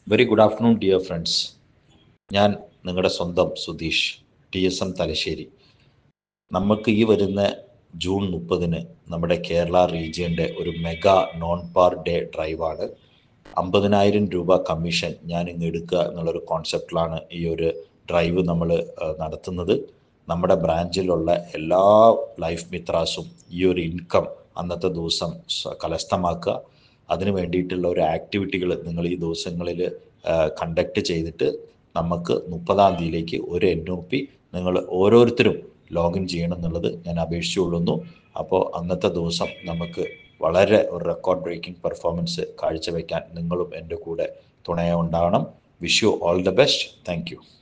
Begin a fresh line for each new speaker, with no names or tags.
very good afternoon dear friends ഞാൻ നിങ്ങളുടെ സ്വന്തം Sudheesh T S M Thalassery നമുക്ക് ഈ വരുന്ന ജൂൺ മുപ്പതിന് നമ്മുടെ കേരള റീജിയൻ്റെ ഒരു മെഗാ നോൺ പാർ ഡേ ഡ്രൈവാണ് അമ്പതിനായിരം രൂപ കമ്മീഷൻ ഞാൻ ഇങ്ങ് എടുക്കുക എന്നുള്ളൊരു കോൺസെപ്റ്റിലാണ് ഈ ഒരു ഡ്രൈവ് നമ്മൾ നടത്തുന്നത് നമ്മുടെ ബ്രാഞ്ചിലുള്ള എല്ലാ ലൈഫ് മിത്രാസും ഈ ഒരു ഇൻകം അന്നത്തെ ദിവസം സ്വ- കരസ്ഥമാക്കുക അതിന് വേണ്ടിയിട്ടുള്ള ഒരു ആക്ടിവിറ്റികൾ നിങ്ങൾ ഈ ദിവസങ്ങളിൽ കണ്ടക്ട് ചെയ്തിട്ട് നമുക്ക് മുപ്പതാം തീയതിയിലേക്ക് ഒരു എൻ ഒ പി നിങ്ങൾ ഓരോരുത്തരും ലോഗിൻ ചെയ്യണം എന്നുള്ളത് ഞാൻ അപേക്ഷിച്ചുകൊള്ളുന്നു അപ്പോൾ അന്നത്തെ ദിവസം നമുക്ക് വളരെ ഒരു റെക്കോർഡ് ബ്രേക്കിംഗ് പെർഫോമൻസ് കാഴ്ചവെക്കാൻ നിങ്ങളും എൻ്റെ കൂടെ തുണയ ഉണ്ടാവണം wish you all the best thank U